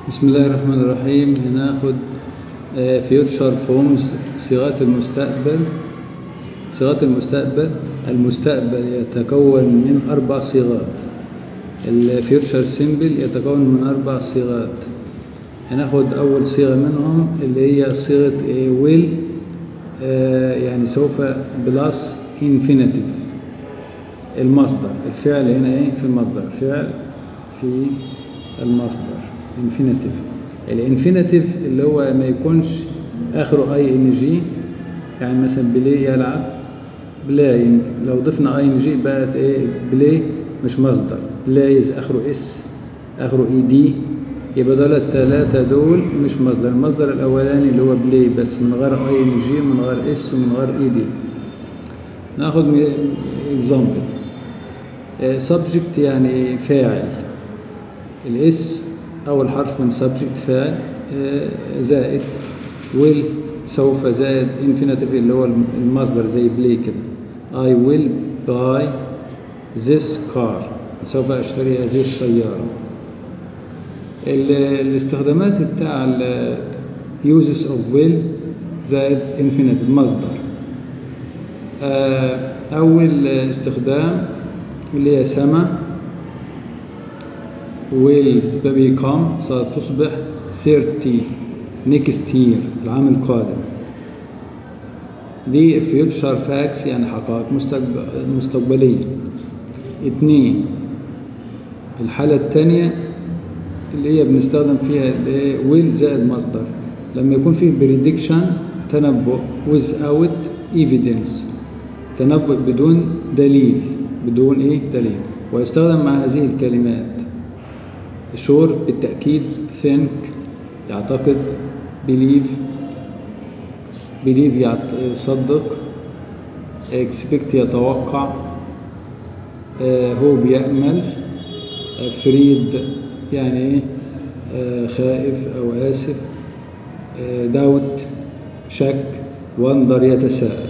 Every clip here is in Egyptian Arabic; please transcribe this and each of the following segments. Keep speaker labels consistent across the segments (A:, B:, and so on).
A: بسم الله الرحمن الرحيم هناخد فيوتشر فورمز صيغات المستقبل صيغات المستقبل المستقبل يتكون من أربع صيغات الفيوتشر سيمبل يتكون من أربع صيغات هناخد أول صيغة منهم اللي هي صيغة ويل يعني سوف بلس انفينيتيف المصدر الفعل هنا ايه في المصدر فعل في المصدر انفينيتيف الانفينيتيف اللي هو ما يكونش اخره اي ان جي يعني مثلا بلاي يلعب بلاينج لو ضفنا اي ان جي بقت ايه بلاي مش مصدر بلايز اخره اس اخره اي دي يبقى دول التلاتة دول مش مصدر المصدر الاولاني اللي هو بلاي بس من غير اي ان جي ومن غير اس ومن غير اي دي ناخد اكزامبل سبجكت يعني فاعل الاس اول حرف من سبجكت فاعل زائد ويل سوف زائد انفينيتيف اللي هو المصدر زي بلاي كده I will buy this car سوف اشتري هذه السيارة الاستخدامات بتاع ال uses of will زائد infinitive مصدر أول استخدام اللي هي سما will become ستصبح 30 next year العام القادم دي future facts يعني حقائق مستقبلية اتنين الحالة التانية اللي هي بنستخدم فيها will زائد مصدر لما يكون فيه prediction تنبؤ without evidence تنبؤ بدون دليل بدون ايه دليل ويستخدم مع هذه الكلمات sure بالتأكيد think يعتقد believe believe يصدق expect يتوقع hope يأمل afraid يعني ايه خائف أو آسف doubt شك wonder يتساءل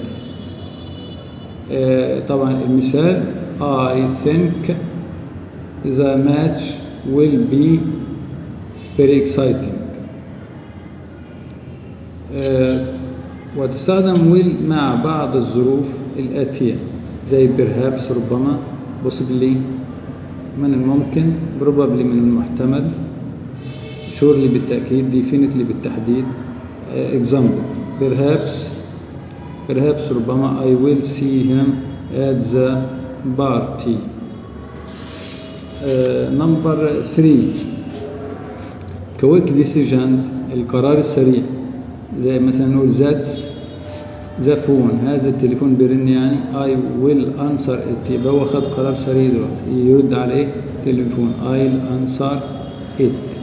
A: طبعا المثال I think the match will be very exciting وتستخدم will مع بعض الظروف الآتية زي perhaps ربما possibly من الممكن probably من المحتمل surely بالتأكيد definitely بالتحديد example perhaps perhaps ربما I will see him at the party uh, number three quick decisions القرار السريع زي مثلا نقول ذاتس ذا فون هذا التليفون بيرن يعني I will answer it يبقى هو خد قرار سريع دلوقتي يرد على ايه تليفون I'll answer it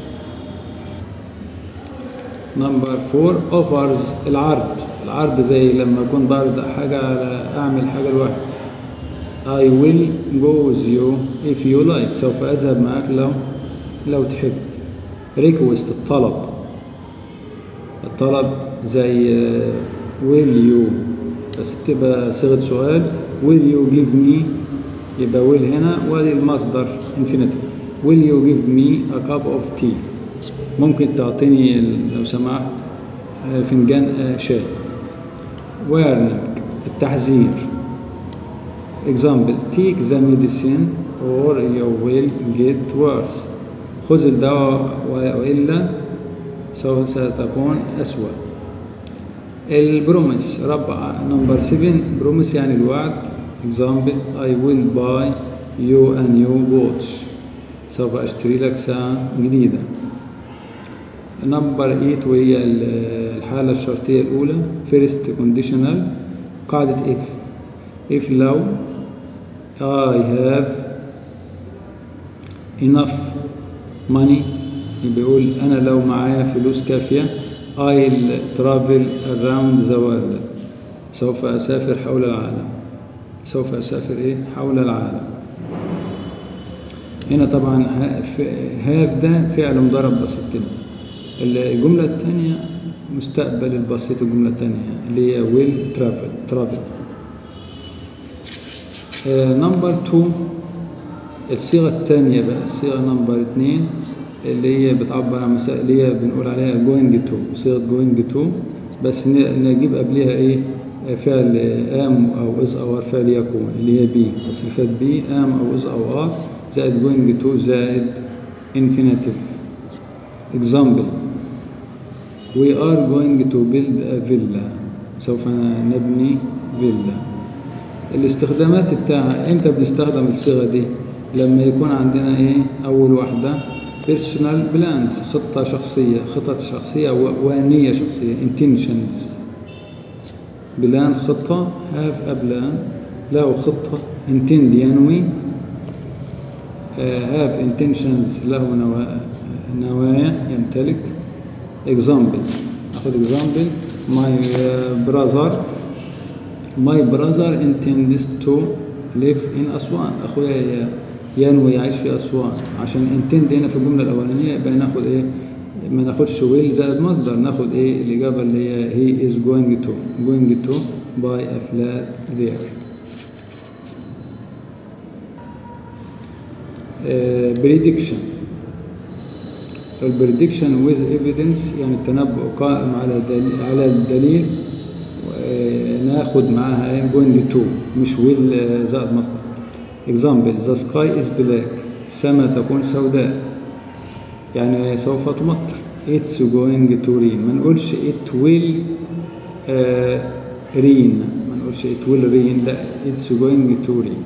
A: نمبر فور اوفرز العرض العرض زي لما اكون بعرض حاجة على اعمل حاجة لواحد I will go with you if you like سوف اذهب معك لو لو تحب request الطلب الطلب زي will you بس بتبقى صيغة سؤال will you give me يبقى will هنا وادي المصدر infinitive will you give me a cup of tea ممكن تعطيني لو سمحت فنجان شاي warning التحذير example take the medicine or you will get worse خذ الدواء وإلا سوف ستكون أسوأ البروميس ربع نمبر 7 بروميس يعني الوعد example I will buy you a new watch سوف أشتري لك ساعة جديدة نمبر 8 وهي الحالة الشرطية الأولى first conditional قاعدة if if لو I have enough money بيقول أنا لو معايا فلوس كافية I'll travel around the world سوف أسافر حول العالم سوف أسافر إيه حول العالم هنا طبعا have ده فعل مضارب بسيط كده الجملة الثانية مستقبل البسيط الجملة الثانية اللي هي will travel travel نمبر 2 الصيغة الثانية بقى الصيغة نمبر 2 اللي هي بتعبر عن مسا... اللي هي بنقول عليها going to صيغة going to بس ن- نجيب قبلها ايه فعل ام او is او are فعل يكون اللي هي بي تصريفات بي ام او is او are زائد going to زائد infinitive example we are going to build a villa سوف نبني فيلا الاستخدامات بتاعها امتى بنستخدم الصيغه دي لما يكون عندنا ايه اول واحده بيرسونال بلانز خطه شخصيه خطط شخصيه و- ونيه شخصيه intentions بلان خطه هاف بلان له خطه intend ينوي هاف intentions له نوا- نوايا يمتلك example اخذ example my uh, brother my brother intends to live in أسوان أخويا ي- ينوي يعيش في أسوان عشان intend هنا في الجملة الأولانية يبقى ناخد إيه ما ناخدش will زائد مصدر ناخد إيه الإجابة اللي هي he is going to going to buy a flat there آه، prediction البريدكشن with evidence يعني التنبؤ قائم على دليل على الدليل آه، ناخد معاها ايه going to مش will آه، زائد مصدر example the sky is black السماء تكون سوداء يعني سوف تمطر it's going to rain ما نقولش it will آه، rain ما نقولش it will rain لا it's going to rain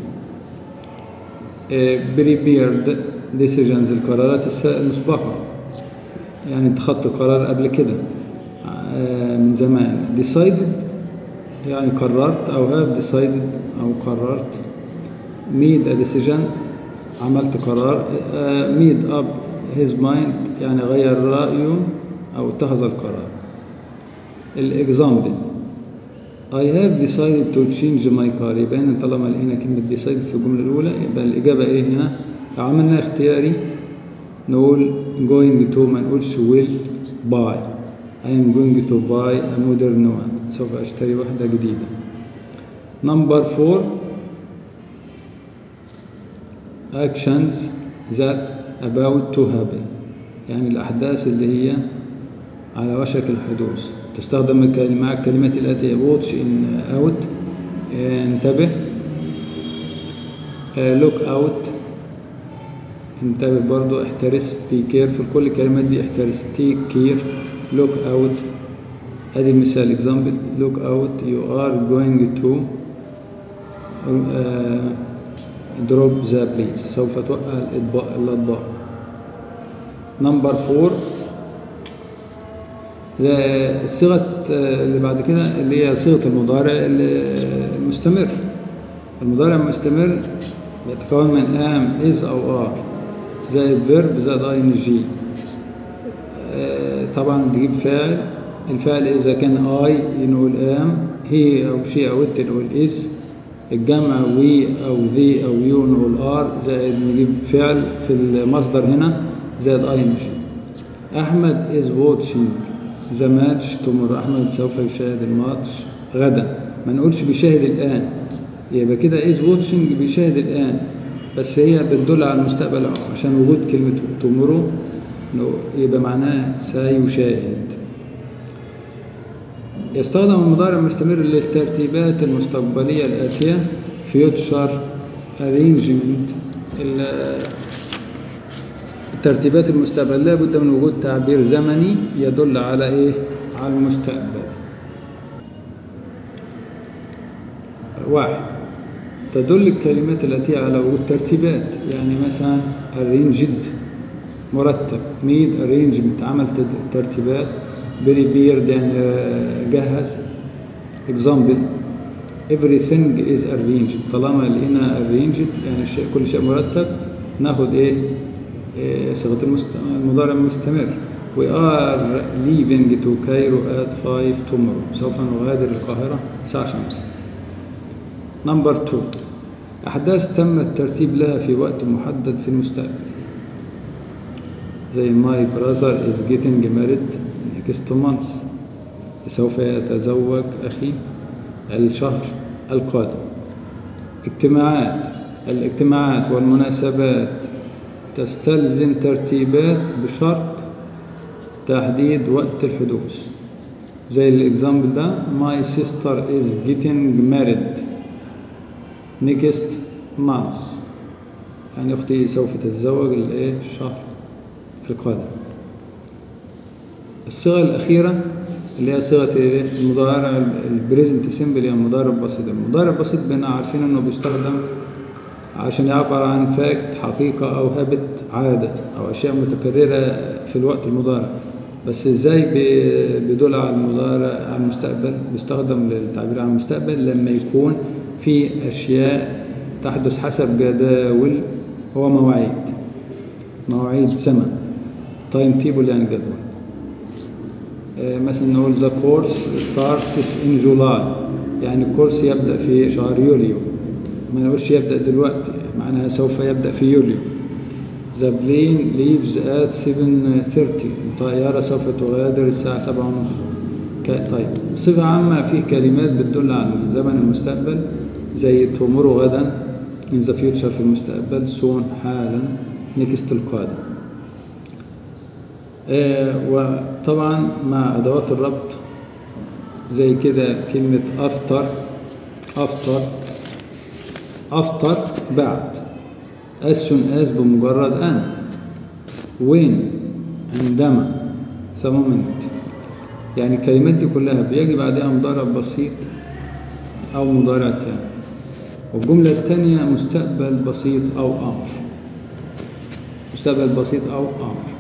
A: prepared decisions القرارات الس- المسبقة يعني اتخذت قرار قبل كده آه، من زمان decided يعني قررت أو have decided أو قررت made a decision عملت قرار آه، made up his mind يعني غير رأيه أو اتخذ القرار الإكزامبل I have decided to change my car يبقى هنا طالما لقينا كلمة decided في الجملة الأولى يبقى الإجابة إيه هنا؟ لو عملنا اختياري نقول going to ما نقولش will buy I am going to buy a modern one سوف أشتري واحدة جديدة number four actions that about to happen يعني الأحداث اللي هي على وشك الحدوث تستخدم الكل- مع الكلمات الآتية watch in out انتبه look out انتبه برضو احترس be careful كل الكلمات دي احترس take care look out ادي مثال example look out you are going to uh, drop the plates سوف توقع الأطباق الأطباق number four ده صيغة آه، اللي بعد كده اللي هي صيغة المضارع ال- المستمر المضارع المستمر بيتكون من am is أو are زائد verb زائد ing آه، طبعا تجيب فاعل الفاعل إذا كان I نقول am he أو she أو it نقول is الجمع we أو they أو you نقول are زائد نجيب فعل في المصدر هنا زائد ing أحمد is watching the match tomorrow أحمد سوف يشاهد الماتش غدا ما نقولش بيشاهد الآن يبقى كده is watching بيشاهد الآن بس هي بتدل على المستقبل عشان وجود كلمة tomorrow يبقى معناها سيشاهد يستخدم المضارع المستمر للترتيبات المستقبلية الآتية future arrangement ال- الترتيبات المستقبل لا بد من وجود تعبير زمني يدل على ايه على المستقبل واحد تدل الكلمات التي على وجود ترتيبات يعني مثلا arranged مرتب made arrangement عمل تد- ترتيبات prepared يعني آه، جهز example everything is arranged طالما لقينا arranged يعني الشيء كل شيء مرتب ناخد ايه إيه، صيغة المست... المضارع المستمر We are leaving to Cairo at 5 tomorrow سوف نغادر القاهرة الساعة 5 نمبر 2 أحداث تم الترتيب لها في وقت محدد في المستقبل زي my brother is getting married next month سوف يتزوج أخي الشهر القادم اجتماعات الاجتماعات والمناسبات تستلزم ترتيبات بشرط تحديد وقت الحدوث زي الاكزامبل ده my sister is getting married next month يعني اختي سوف تتزوج الايه الشهر القادم الصيغه الاخيره اللي هي صيغه ايه المضارع البريزنت سيمبل يعني المضارع البسيط المضارع البسيط بقينا عارفين انه بيستخدم عشان يعبر عن فاكت حقيقة أو هابت عادة أو أشياء متكررة في الوقت المضارع بس ازاي بيدل على المضارع على المستقبل بيستخدم للتعبير عن المستقبل لما يكون في أشياء تحدث حسب جداول هو مواعيد مواعيد زمن تايم تيبل يعني جدول آه مثلا نقول the course starts in July يعني الكورس يبدأ في شهر يوليو ما نقولش يبدأ دلوقتي معناها سوف يبدأ في يوليو The plane leaves at 7:30 الطائرة سوف تغادر الساعة سبعة ونص طيب بصفة عامة في كلمات بتدل على زمن المستقبل زي tomorrow غدا in the future في المستقبل soon حالا next القادم آه وطبعا مع أدوات الربط زي كده كلمة after after after بعد as soon as بمجرد أن when عندما the moment يعني الكلمات دي كلها بيجي بعدها مضارع بسيط أو مضارع تام والجملة التانية مستقبل بسيط أو أمر مستقبل بسيط أو أمر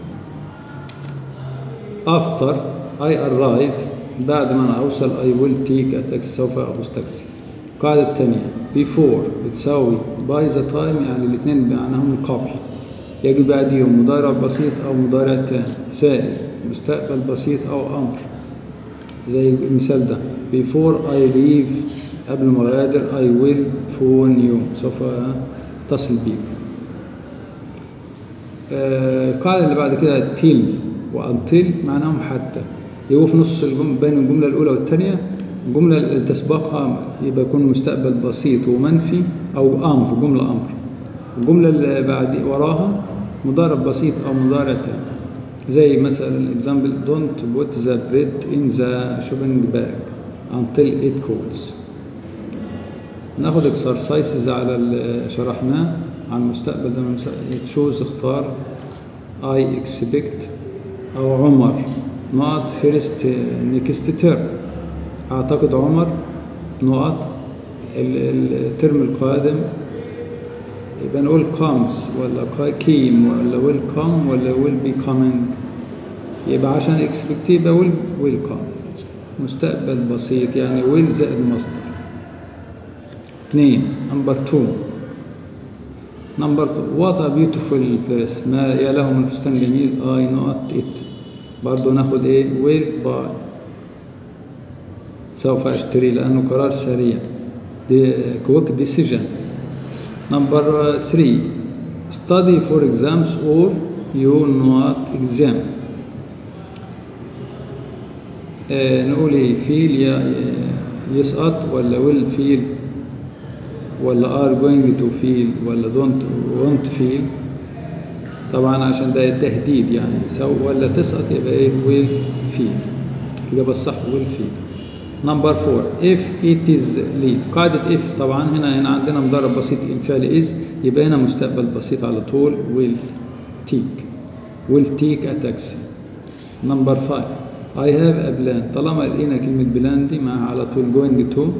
A: after I arrive بعد ما أنا أوصل I will take a taxi سوف أخذ تاكسي القاعدة التانية before بتساوي by the time يعني الاثنين معناهم قبل يجي بعديهم مضارع بسيط أو مضارع تام زائد مستقبل بسيط أو أمر زي المثال ده before I leave قبل ما أغادر I will phone you سوف أتصل بيك آه القاعدة اللي بعد كده till وuntil معناهم حتى يبقوا في نص الجملة بين الجملة الأولى والثانية الجملة اللي تسبقها يبقى يكون مستقبل بسيط ومنفي أو أمر جملة أمر الجملة اللي بعد وراها مضارع بسيط أو مضارع تام زي مثلا الإكزامبل don't put the bread in the shopping bag until it cools ناخد exercises على اللي شرحناه عن المستقبل زي ما تشوز اختار I expect أو عمر نقط first next term أعتقد عمر نقط الترم القادم يبقى نقول comes ولا came ولا will come ولا will be coming يبقى عشان expect يبقى will will come مستقبل بسيط يعني will زائد مصدر اثنين نمبر 2 نمبر 2 what a beautiful dress ما يا له من فستان جميل I not it برضه ناخد ايه will buy سوف اشتري لانه قرار سريع دي كويك ديسيجن نمبر 3 study for exams or you not exam آه نقول ايه فيل يسقط ولا will feel ولا are going to feel ولا don't want feel طبعا عشان ده تهديد يعني سو ولا تسقط يبقى ايه will feel الإجابة الصح will feel نمبر 4 if it is late قاعدة if طبعا هنا هنا عندنا مضارب بسيط الفعل is يبقى هنا مستقبل بسيط على طول will take will take a taxi نمبر 5 I have a plan طالما لقينا كلمة بلان دي معها على طول going to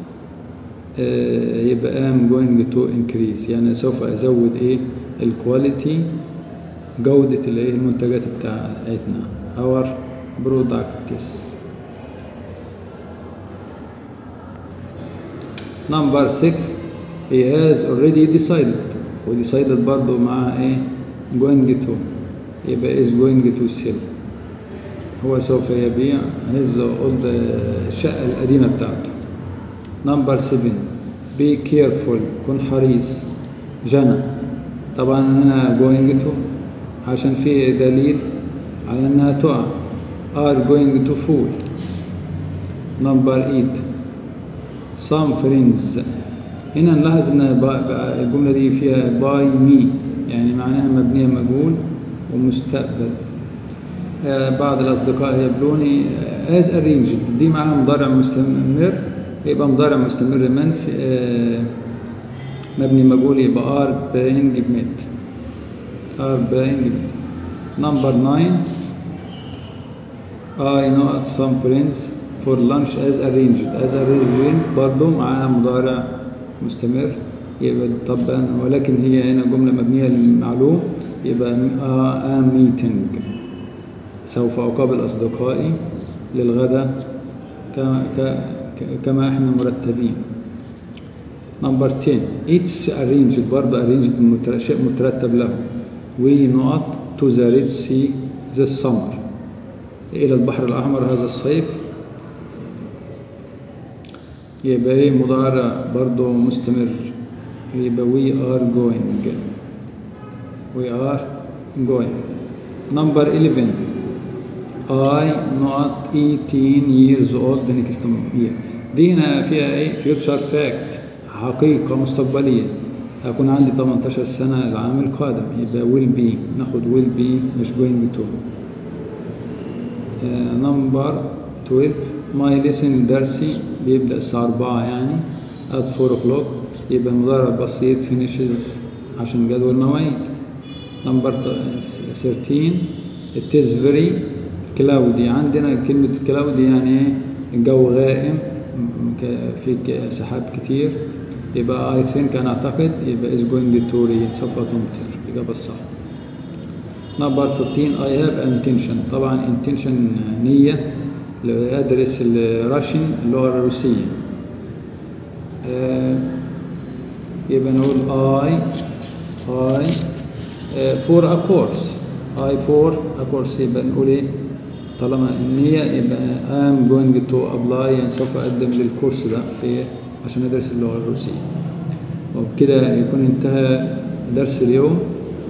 A: آه يبقى am going to increase يعني سوف أزود إيه الكواليتي جودة الإيه المنتجات بتاعتنا our products Number 6 he has already decided وديسايدد برضه مع ايه going to يبقى is going to sell هو سوف يبيع his old الشقة القديمة بتاعته Number 7 be careful كن حريص جنى طبعا هنا going to عشان في دليل على انها تقع are going to fall Number 8 some friends هنا نلاحظ ان الجمله دي فيها باي مي يعني معناها مبنية مجهول ومستقبل آه، بعض الأصدقاء يبلوني as arranged دي معاها مضارع مستمر يبقى مضارع مستمر منفي آه، مبني مجهول يبقى are being met are being met number 9 I know some friends for lunch as arranged as arranged برضو معاها مضارع مستمر يبقى طبعا ولكن هي هنا جملة مبنية للمعلوم يبقى a meeting سوف أقابل أصدقائي للغدا كما, ك- كما احنا مرتبين نمبر 10 it's arranged برضه arranged متر- شيء مترتب له we not to the red sea this summer إلى البحر الأحمر هذا الصيف يبقى إيه مضارع برضه مستمر يبقى we are going we are going number 11 I not 18 years old next year دي هنا فيها ايه future fact حقيقة مستقبلية هكون عندي 18 سنة العام القادم يبقى will be ناخد will be مش going to نمبر 12 my lesson درسي بيبدأ الساعة 4 يعني at 4 o'clock يبقى مضارع بسيط finishes عشان جدول مواعيد نمبر 13 it is very cloudy عندنا كلمة cloudy يعني ايه الجو غائم م- ك- في ك- سحاب كتير يبقى I think أنا أعتقد يبقى is going to rain سوف تمطر الإجابة الصح نمبر 15 I have intention طبعا intention نية لأدرس الراشن اللغة الروسية آه، يبقى نقول I I آه، for a course I for a course يبقى نقول ايه طالما النية يبقى I'm going to apply يعني سوف أقدم للكورس ده في عشان أدرس اللغة الروسية وبكده يكون انتهى درس اليوم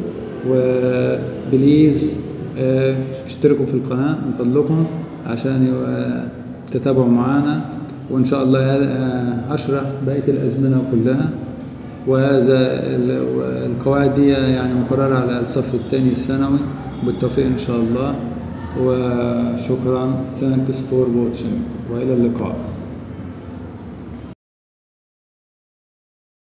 A: وبليز آه، اشتركوا في القناة من فضلكم عشان يبقى تتابعوا معانا وإن شاء الله آه، هشرح بقية الأزمنة كلها وهذا ال- القواعد دي يعني مقررة على الصف الثاني الثانوي بالتوفيق إن شاء الله وشكرا thanks for watching وإلى اللقاء